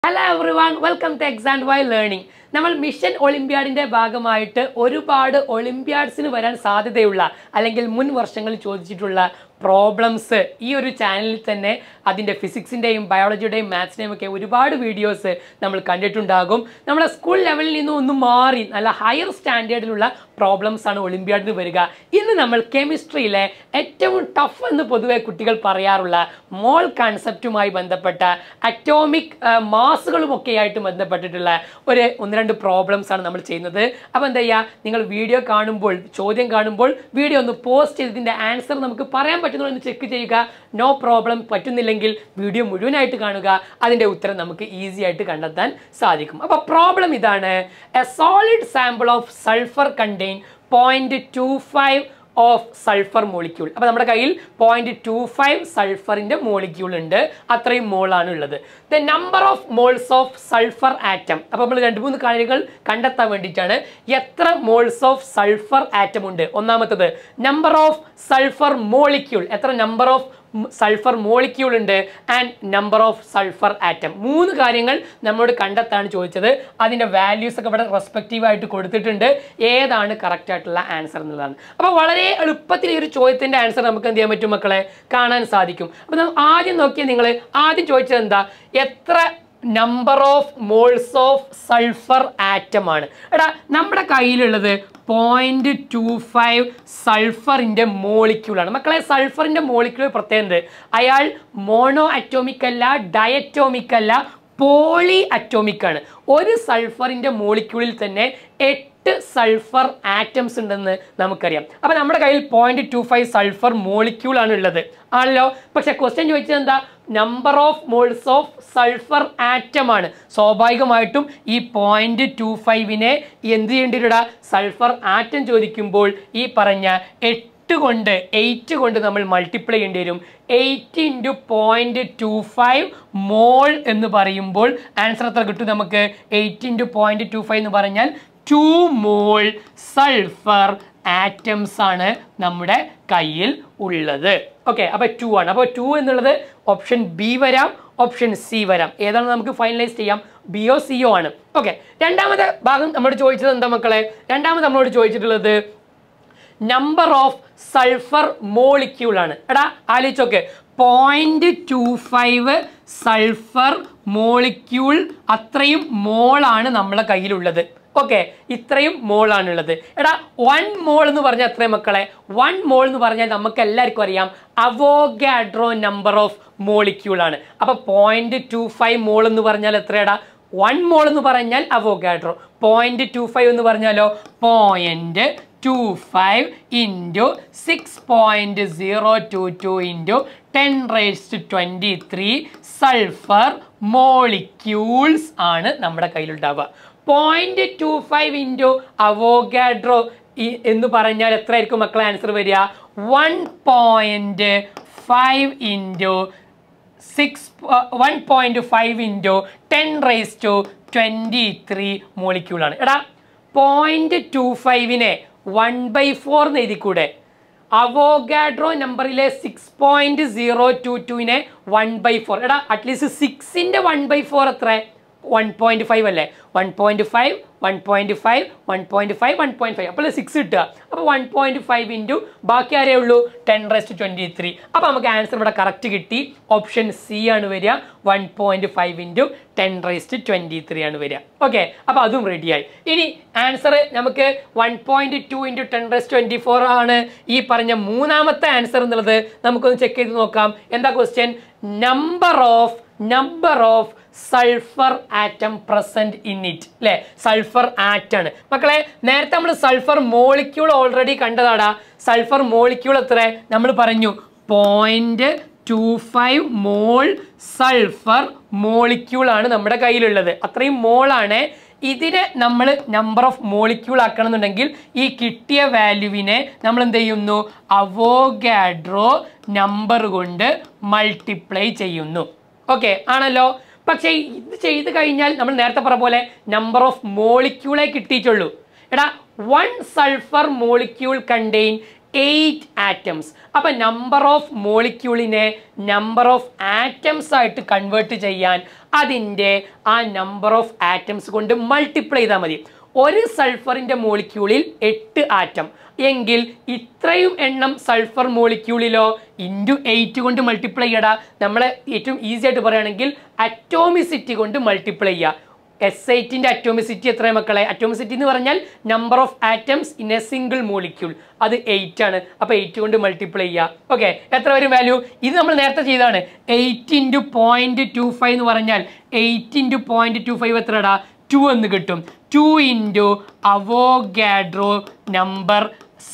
hello every one welcome to exam Y learning നമ്മൾ mission ഒളിമ്പ്യാഡിന്റെ ഭാഗമായിട്ട് ഒരുപാട് ഒളിമ്പ്യാഡ്സിന് വരാൻ സാധ്യതയുള്ള അല്ലെങ്കിൽ മുൻ വർഷങ്ങളിൽ ചോദിച്ചിട്ടുള്ള പ്രോബ്ലംസ് ഈ ഒരു ചാനലിൽ തന്നെ അതിൻ്റെ ഫിസിക്സിൻ്റെയും ബയോളജിയുടെയും മാത്സിൻ്റെയും ഒക്കെ ഒരുപാട് വീഡിയോസ് നമ്മൾ കണ്ടിട്ടുണ്ടാകും നമ്മുടെ സ്കൂൾ ലെവലിൽ നിന്നും ഒന്ന് മാറി നല്ല ഹയർ സ്റ്റാൻഡേർഡിലുള്ള പ്രോബ്ലംസ് ആണ് ഒളിമ്പ്യാഡിന് വരിക ഇന്ന് നമ്മൾ കെമിസ്ട്രിയിലെ ഏറ്റവും ടഫ് എന്ന് പൊതുവെ കുട്ടികൾ പറയാറുള്ള മോൾ കൺസെപ്റ്റുമായി ബന്ധപ്പെട്ട അറ്റോമിക് മാസുകളുമൊക്കെ ആയിട്ട് ബന്ധപ്പെട്ടിട്ടുള്ള ഒരു ഒന്ന് രണ്ട് പ്രോബ്ലംസ് ആണ് നമ്മൾ ചെയ്യുന്നത് അപ്പോൾ എന്താ ചെയ്യുക നിങ്ങൾ വീഡിയോ കാണുമ്പോൾ ചോദ്യം കാണുമ്പോൾ വീഡിയോ ഒന്ന് പോസ്റ്റ് ചെയ്തതിൻ്റെ ആൻസർ നമുക്ക് പറയാൻ പറ്റുന്നോ എന്ന് ചെക്ക് ചെയ്യുക നോ പ്രോബ്ലം പറ്റുന്നില്ലെങ്കിൽ വീഡിയോ മുഴുവനായിട്ട് കാണുക അതിൻ്റെ ഉത്തരം നമുക്ക് ഈസി ആയിട്ട് കണ്ടെത്താൻ സാധിക്കും അപ്പോൾ പ്രോബ്ലം ഇതാണ് a solid sample of sulphur contain point two five of sulphur molecule അപ്പോൾ നമ്മുടെ കയ്യിൽ പോയിന്റ് ടു ഫൈവ് സൾഫറിൻ്റെ മോളിക്യൂൾ ഉണ്ട് അത്രയും മോളാണ് ഉള്ളത് the number of moles of sulphur atom അപ്പോൾ നമ്മൾ രണ്ട് മൂന്ന് കാര്യങ്ങൾ കണ്ടെത്താൻ വേണ്ടിയിട്ടാണ് എത്ര മോൾസ് ഓഫ് സൾഫർ ആറ്റം ഉണ്ട് ഒന്നാമത്തത് നമ്പർ ഓഫ് സൾഫർ മോളിക്യൂൾ എത്ര നമ്പർ ഓഫ് സൾഫർ മോളിക്യൂൾ ഉണ്ട് and number of sulphur atom മൂന്ന് കാര്യങ്ങൾ നമ്മളോട് കണ്ടെത്താണ് ചോദിച്ചത് അതിൻ്റെ വാല്യൂസ് ഒക്കെ ഇവിടെ റെസ്പെക്റ്റീവ് ആയിട്ട് കൊടുത്തിട്ടുണ്ട് ഏതാണ് കറക്റ്റ് ആയിട്ടുള്ള ആൻസർ എന്നുള്ളതാണ് അപ്പോൾ വളരെ എളുപ്പത്തിൽ ഈ ഒരു ചോദ്യത്തിൻ്റെ ആൻസർ നമുക്ക് എന്ത് ചെയ്യാൻ പറ്റും മക്കളെ കാണാൻ സാധിക്കും അപ്പോൾ നമ്മൾ ആദ്യം നോക്കിയാൽ നിങ്ങൾ ആദ്യം ചോദിച്ചത് എന്താ എത്ര number of moles of sulphur atom ആണ് എടാ നമ്മുടെ കയ്യിലുള്ളത് പോയിന്റ് ടു ഫൈവ് സൾഫറിൻ്റെ മോളിക്യൂളാണ് മക്കളെ സൾഫറിൻ്റെ മോളിക്യൂൾ പ്രത്യേകത അയാൾ മോണോ അറ്റോമിക് അല്ല ഡയറ്റോമിക് അല്ല പോളി അറ്റോമിക് ആണ് ഒരു സൾഫറിൻ്റെ മോളിക്യൂളിൽ തന്നെ എട്ട് സൾഫർ ആറ്റംസ് ഉണ്ടെന്ന് നമുക്കറിയാം അപ്പോൾ നമ്മുടെ കയ്യിൽ point two five sulphur molecule ആണ് ഉള്ളത് ആണല്ലോ പക്ഷെ ക്വസ്റ്റ്യൻ ചോദിച്ചത് എന്താ number of moles of sulphur atom ആണ് സ്വാഭാവികമായിട്ടും ഈ പോയിന്റ് ടു ഫൈവിനെ എന്ത് ചെയ്യേണ്ടിയിട സൾഫർ ആറ്റം ചോദിക്കുമ്പോൾ ഈ പറഞ്ഞ എട്ട് കൊണ്ട് എയ്റ്റ് കൊണ്ട് നമ്മൾ മൾട്ടിപ്ലൈ ചെയ്യേണ്ടി വരും eight into point two five mole എന്ന് പറയുമ്പോൾ ആൻസർ എത്ര കിട്ടും നമുക്ക് eight into point two five എന്ന് പറഞ്ഞാൽ ടു മോൾ സൾഫർ ആറ്റംസ് ആണ് നമ്മുടെ കയ്യിൽ ഉള്ളത് ഓക്കെ അപ്പോൾ ടു ആണ് അപ്പോൾ ടു എന്നുള്ളത് ഓപ്ഷൻ ബി വരാം ഓപ്ഷൻ സി വരാം ഏതാണ് നമുക്ക് ഫൈനലൈസ് ചെയ്യാം ബിയോ സിയോ ആണ് ഓക്കെ രണ്ടാമത്തെ ഭാഗം നമ്മളോട് ചോദിച്ചത് എന്താ മക്കളെ രണ്ടാമത് നമ്മളോട് ചോദിച്ചിട്ടുള്ളത് നമ്പർ ഓഫ് സൾഫർ മോളിക്യൂൾ ആണ് എടാ ആലോചിച്ചോക്കെ point two five sulphur molecule അത്രയും മോളാണ് നമ്മളെ കയ്യിലുള്ളത് ഓക്കെ ഇത്രയും മോളാണുള്ളത് എടാ വൺ മോൾ എന്ന് പറഞ്ഞാൽ എത്ര മക്കളെ വൺ മോൾ എന്ന് പറഞ്ഞാൽ നമുക്ക് എല്ലാവർക്കും അറിയാം അവോഗാഡ്രോ നമ്പർ ഓഫ് മോളിക്യൂൾ ആണ് അപ്പോൾ പോയിന്റ് ടു ഫൈവ് മോൾ എന്ന് പറഞ്ഞാൽ എത്രയടാ വൺ മോൾ എന്ന് പറഞ്ഞാൽ അവോഗാഡ്രോ പോയിന്റ് ടു ഫൈവ് എന്ന് പറഞ്ഞാലോ point two five into six point zero two two into ten raised twenty three sulphur molecules ആണ് നമ്മുടെ കയ്യിലുണ്ടാവുക point two five into Avogadro എന്ന് പറഞ്ഞാൽ എത്രയായിരിക്കും മക്കളെ ആൻസർ വരിക one point five into six one point five into ten raise to twenty three മോളിക്യൂളാണ് എടാ പോയിന്റ് ടു ഫൈവിനെ വൺ ബൈ ഫോർ എന്ന് എഴുതിക്കൂടെ അവോഗാഡ്രോ നമ്പറിലെ സിക്സ് പോയിന്റ് സീറോ ടു ടുവിനെ വൺ ബൈ ഫോർ എടാ അറ്റ്ലീസ്റ്റ് സിക്സിൻ്റെ വൺ ബൈ ഫോർ എത്ര one point five അല്ലേ one point five one point five one point five one point five അപ്പോൾ six കിട്ടുക അപ്പോൾ വൺ പോയിന്റ് ഫൈവ് ഇൻറ്റു ബാക്കി ആരേ ഉള്ളൂ ടെൻ റെസ്റ്റ് ട്വൻറ്റി ത്രീ അപ്പോൾ നമുക്ക് ആൻസർ ഇവിടെ കറക്റ്റ് കിട്ടി ഓപ്ഷൻ സി ആണ് വരിക one point five into ten raised twenty three ആണ് വരിക ഓക്കെ അപ്പോൾ അതും റെഡിയായി ഇനി ആൻസർ നമുക്ക് one point two into ten raised twenty four ആണ് ഈ പറഞ്ഞ മൂന്നാമത്തെ ആൻസർ എന്നുള്ളത് നമുക്കൊന്ന് ചെക്ക് ചെയ്ത് നോക്കാം എന്താ question number of number of sulphur atom present in it അല്ലേ സൾഫർ ആറ്റാണ് മക്കളെ നേരത്തെ നമ്മൾ സൾഫർ മോളിക്യൂൾ ഓൾറെഡി കണ്ടതാടാ സൾഫർ മോളിക്യൂൾ എത്ര നമ്മൾ പറഞ്ഞു point two five mole sulphur molecule ആണ് നമ്മുടെ കയ്യിലുള്ളത് അത്രയും മോളാണ് ഇതിനെ നമ്മൾ നമ്പർ ഓഫ് മോളിക്യൂൾ ആക്കണമെന്നുണ്ടെങ്കിൽ ഈ കിട്ടിയ വാല്യൂവിനെ നമ്മൾ എന്ത് ചെയ്യുന്നു അവോഗാഡ്രോ നമ്പർ കൊണ്ട് മൾട്ടിപ്ലൈ ചെയ്യുന്നു ഓക്കെ ആണല്ലോ പക്ഷേ ഇത് ചെയ്ത് കഴിഞ്ഞാൽ നമ്മൾ നേരത്തെ പറഞ്ഞ പോലെ നമ്പർ ഓഫ് മോളിക്യൂളെ കിട്ടിയിട്ടുള്ളൂ എടാ one sulphur molecule contain eight atoms അപ്പം നമ്പർ ഓഫ് മോളിക്യൂളിനെ നമ്പർ ഓഫ് ആറ്റംസ് ആയിട്ട് കൺവേർട്ട് ചെയ്യാൻ അതിൻ്റെ ആ നമ്പർ ഓഫ് ആറ്റംസ് കൊണ്ട് മൾട്ടിപ്ലൈ ചെയ്താൽ മതി ഒരു സൾഫറിൻ്റെ മോളിക്യൂളിൽ എട്ട് ആറ്റം എങ്കിൽ ഇത്രയും എണ്ണം സൾഫർ മോളിക്യൂളിലോ ഇൻറ്റു എയ്റ്റ് കൊണ്ട് മൾട്ടിപ്ലൈ ചെയ്യടാ നമ്മളെ ഏറ്റവും ഈസി ആയിട്ട് പറയുകയാണെങ്കിൽ അറ്റോമിസിറ്റി കൊണ്ട് മൾട്ടിപ്ലൈ ചെയ്യുക എസ് എയ്റ്റിൻ്റെ അറ്റോമിസിറ്റി എത്ര മക്കളെ അറ്റോമിസിറ്റി എന്ന് പറഞ്ഞാൽ number of atoms in a single molecule അത് എയ്റ്റ് ആണ് അപ്പോൾ എയ്റ്റ് കൊണ്ട് മൾട്ടിപ്ലൈ ചെയ്യുക ഓക്കെ എത്ര വരും വാല്യൂ ഇത് നമ്മൾ നേരത്തെ ചെയ്തതാണ് eight into point two five എന്ന് പറഞ്ഞാൽ eight into point two five എത്രടാ ടു എന്ന് കിട്ടും two into Avogadro number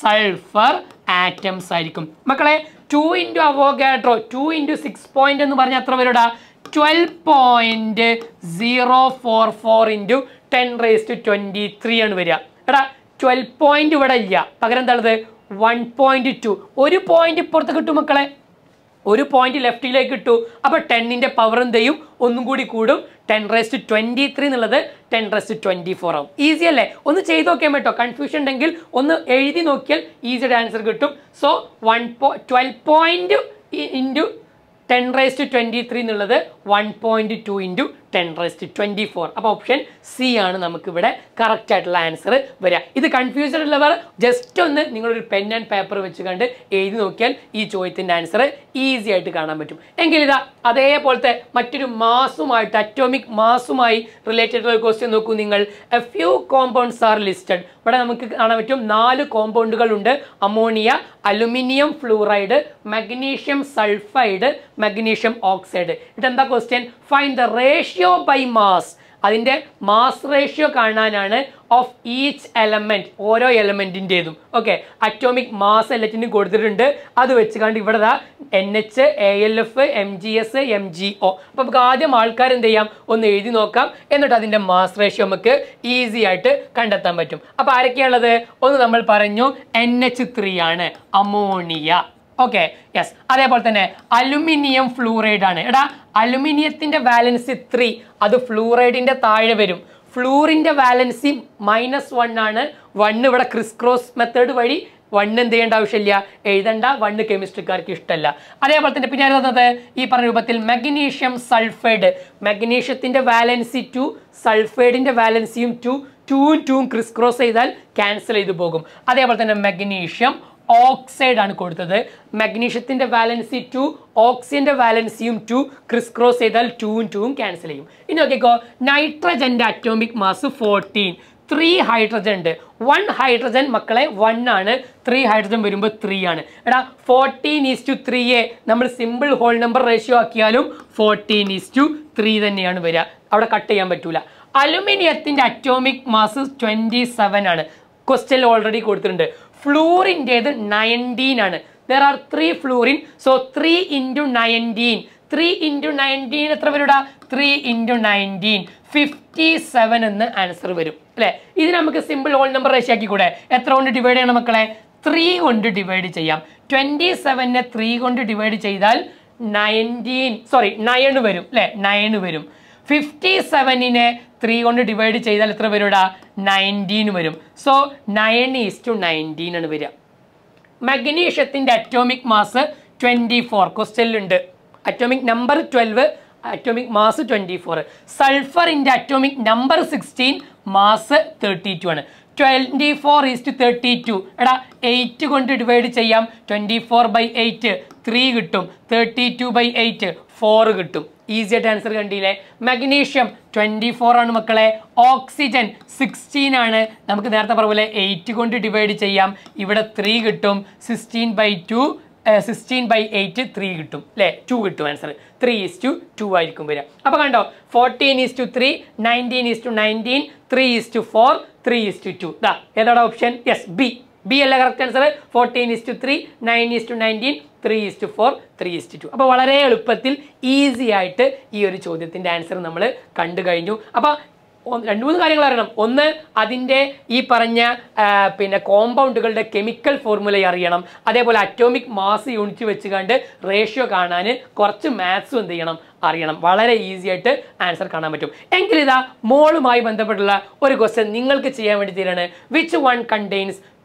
sulphur atoms ആയിരിക്കും മക്കളെ two into Avogadro two into six point എന്ന് പറഞ്ഞാൽ എത്ര വരൂടാ twelve point zero four four into ten raise to twenty three ആണ് വരിക എടാ ട്വൽവ് പോയിന്റ് ഇവിടെ ഇല്ല പകരം എന്താണത് വൺ പോയിന്റ് ടു ഒരു പോയിന്റ് ഇപ്പുറത്ത് കിട്ടും മക്കളെ ഒരു പോയിന്റ് ലെഫ്റ്റിലേക്ക് ഇട്ടു അപ്പോൾ ടെന്നിൻ്റെ പവർ എന്ത് ചെയ്യും ഒന്നും കൂടി കൂടും ten raise to twenty three എന്നുള്ളത് ten raise to twenty four ആവും ഈസി അല്ലേ ഒന്ന് ചെയ്ത് നോക്കിയാൽ പറ്റോ കൺഫ്യൂഷൻ ഉണ്ടെങ്കിൽ ഒന്ന് എഴുതി നോക്കിയാൽ ഈസിയുടെ ആൻസർ കിട്ടും സോ വൺ പോ twelve point into ten raise to twenty three എന്നുള്ളത് one point two into ten raise to twenty four അപ്പോൾ ഓപ്ഷൻ സി ആണ് നമുക്കിവിടെ കറക്റ്റ് ആയിട്ടുള്ള ആൻസർ വരിക ഇത് കൺഫ്യൂസ്ഡ് ഉള്ളവർ ജസ്റ്റ് ഒന്ന് നിങ്ങളൊരു പെൻ ആൻഡ് പേപ്പർ വെച്ച് കണ്ട് എഴുതി നോക്കിയാൽ ഈ ചോദ്യത്തിൻ്റെ ആൻസർ ഈസി ആയിട്ട് കാണാൻ പറ്റും എങ്കിൽ ഇതാ അതേപോലത്തെ മറ്റൊരു മാസുമായിട്ട് അറ്റോമിക് മാസുമായി റിലേറ്റഡ് ഒരു ക്വസ്റ്റ്യൻ നോക്കൂ നിങ്ങൾ a few compounds are listed ഇവിടെ നമുക്ക് കാണാൻ പറ്റും നാല് കോമ്പൗണ്ടുകൾ ഉണ്ട് ammonia aluminium fluoride magnesium sulphide magnesium oxide ഇതെന്താ question find the ratio by mass അതിൻ്റെ മാസ് റേഷ്യോ കാണാനാണ് ഓഫ് ഈച്ച് എലമെന്റ് ഓരോ എലമെന്റിൻ്റെതും ഓക്കെ അറ്റോമിക് മാസ് എല്ലാറ്റിനും കൊടുത്തിട്ടുണ്ട് അത് വെച്ച് കണ്ട് ഇവിടെ ദാ N H A L F M G S M G O അപ്പോൾ നമുക്ക് ആദ്യം ആൾക്കാർ എന്ത് ചെയ്യാം ഒന്ന് എഴുതി നോക്കാം എന്നിട്ട് അതിൻ്റെ മാസ് റേഷ്യോ നമുക്ക് ഈസി ആയിട്ട് കണ്ടെത്താൻ പറ്റും അപ്പോൾ ആരൊക്കെയാണുള്ളത് ഒന്ന് നമ്മൾ പറഞ്ഞു എൻ എച്ച് ത്രീ ആണ് അമോണിയ ഓക്കെ യെസ് അതേപോലെ തന്നെ അലുമിനിയം ഫ്ലൂറൈഡ് ആണ് എടാ അലുമിനിയത്തിന്റെ വാലൻസി ത്രീ അത് ഫ്ലൂറൈഡിന്റെ താഴെ വരും ഫ്ലൂറിന്റെ വാലൻസി മൈനസ് വൺ ആണ് വണ്ണ് ഇവിടെ ക്രിസ് ക്രോസ് മെത്തേഡ് വഴി വണ്ണ് എന്ത് ചെയ്യേണ്ട ആവശ്യമില്ല എഴുതണ്ട വണ്ണ് കെമിസ്ട്രിക്കാർക്ക് ഇഷ്ടമല്ല അതേപോലെ തന്നെ പിന്നെ ആരുന്നത് ഈ പറഞ്ഞ രൂപത്തിൽ മഗ്നീഷ്യം സൾഫൈഡ് മഗ്നീഷ്യത്തിന്റെ വാലൻസി ടു സൾഫൈഡിന്റെ വാലൻസിയും ടു ടൂവും ടൂവും ക്രിസ് ക്രോസ് ചെയ്താൽ ക്യാൻസൽ ചെയ്തു പോകും അതേപോലെ തന്നെ മഗ്നീഷ്യം ഓക്സൈഡ് ആണ് കൊടുത്തത് മഗ്നീഷ്യത്തിന്റെ വാലൻസി ടു ഓക്സിജന്റെ വാലൻസിയും ടു ക്രിസ് ക്രോസ് ചെയ്താൽ ടൂവും ടൂവും ക്യാൻസൽ ചെയ്യും ഇനി നോക്കിക്കോ നൈട്രജന്റെ atomic mass fourteen three hydrogen ഉണ്ട് വൺ ഹൈഡ്രജൻ മക്കളെ വൺ ആണ് ത്രീ ഹൈഡ്രജൻ വരുമ്പോൾ ത്രീ ആണ് എടാ fourteen is to three a നമ്മൾ സിമ്പിൾ ഹോൾ നമ്പർ റേഷ്യോ ആക്കിയാലും ഫോർട്ടീൻ ഈസ് ടു ത്രീ തന്നെയാണ് വരിക അവിടെ കട്ട് ചെയ്യാൻ പറ്റൂല അലുമിനിയത്തിന്റെ അറ്റോമിക് മാസ് ട്വന്റി സെവൻ ആണ് ക്വസ്റ്റ്യൻ ഓൾറെഡി കൊടുത്തിട്ടുണ്ട് ഫ്ലൂറിൻ്റേത് നയൻറ്റീൻ ആണ് there are three fluorine so three into nineteen three into nineteen എത്ര വരൂടാ three into nineteen fifty seven എന്ന് ആൻസർ വരും അല്ലേ ഇത് നമുക്ക് സിമ്പിൾ ഹോൾ നമ്പർ റേഷ്യോ ആക്കി കൂടെ എത്ര കൊണ്ട് ഡിവൈഡ് ചെയ്യണം മക്കളെ ത്രീ കൊണ്ട് ഡിവൈഡ് ചെയ്യാം ട്വൻറ്റി സെവനെ ത്രീ കൊണ്ട് ഡിവൈഡ് ചെയ്താൽ നയൻറ്റീൻ സോറി നയൺ വരും അല്ലേ നയൺ വരും ഫിഫ്റ്റി സെവനിനെ ത്രീ കൊണ്ട് ഡിവൈഡ് ചെയ്താൽ എത്ര വരൂടാ നയൻറ്റീൻ വരും so nine is to nineteen ആണ് വരിക മഗ്നീഷ്യത്തിൻ്റെ അറ്റോമിക് മാസ് ട്വൻറ്റി ഫോർ ക്വസ്റ്റ്യനിലുണ്ട് atomic number twelve atomic mass twenty four സൾഫറിൻ്റെ atomic number sixteen mass thirty two ആണ് twenty four is to thirty two എടാ എയ്റ്റ് കൊണ്ട് ഡിവൈഡ് ചെയ്യാം twenty four by eight three കിട്ടും thirty two by eight four കിട്ടും easy ആയിട്ട് answer കണ്ടില്ലേ magnesium twenty four ആണ് മക്കളെ ഓക്സിജൻ സിക്സ്റ്റീൻ ആണ് നമുക്ക് നേരത്തെ പറഞ്ഞ പോലെ എയ്റ്റ് കൊണ്ട് ഡിവൈഡ് ചെയ്യാം ഇവിടെ ത്രീ കിട്ടും sixteen by two sixteen by eight three കിട്ടും അല്ലേ ടു കിട്ടും answer three is to two ആയിരിക്കും വരിക അപ്പോൾ കണ്ടോ fourteen is to three nineteen is to nineteen three is to four three is to two two ഏതാണ് option yes B B അല്ല correct answer fourteen is to three nine is to nineteen three is to four three is to two അപ്പോൾ വളരെ എളുപ്പത്തിൽ easy ആയിട്ട് ഈ ഒരു ചോദ്യത്തിൻ്റെ answer നമ്മൾ കണ്ടു കഴിഞ്ഞു അപ്പോൾ ഒന്ന് രണ്ട് മൂന്ന് കാര്യങ്ങൾ അറിയണം ഒന്ന് അതിൻ്റെ ഈ പറഞ്ഞ ആ, പിന്നെ കോമ്പൗണ്ടുകളുടെ കെമിക്കൽ ഫോർമുല അറിയണം അതേപോലെ അറ്റോമിക് മാസ് യൂണിറ്റ് വെച്ച് കണ്ട് റേഷ്യോ കാണാൻ കുറച്ച് മാത്സും എന്ത് ചെയ്യണം അറിയണം വളരെ ഈസി ആയിട്ട് ആൻസർ കാണാൻ പറ്റും എങ്കിൽ ഇതാ മോളുമായി ബന്ധപ്പെട്ടുള്ള ഒരു ക്വസ്റ്റ്യൻ നിങ്ങൾക്ക് ചെയ്യാൻ വേണ്ടി തരാണ് which one contains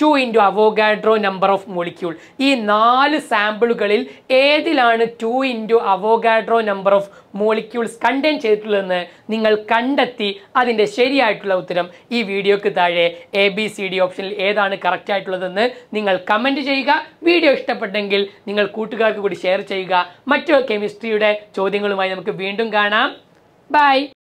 two into Avogadro number of molecule ഈ നാല് സാമ്പിളുകളിൽ ഏതിലാണ് two into Avogadro number of molecules contain ചെയ്തിട്ടുള്ളതെന്ന് നിങ്ങൾ കണ്ടെത്തി അതിൻ്റെ ശരിയായിട്ടുള്ള ഉത്തരം ഈ വീഡിയോക്ക് താഴെ എ ബി സി ഡി ഓപ്ഷനിൽ ഏതാണ് കറക്റ്റ് ആയിട്ടുള്ളതെന്ന് നിങ്ങൾ കമൻറ്റ് ചെയ്യുക വീഡിയോ ഇഷ്ടപ്പെട്ടെങ്കിൽ നിങ്ങൾ കൂട്ടുകാർക്ക് കൂടി ഷെയർ ചെയ്യുക മറ്റു കെമിസ്ട്രിയുടെ ചോദ്യങ്ങളുമായി നമുക്ക് വീണ്ടും കാണാം ബൈ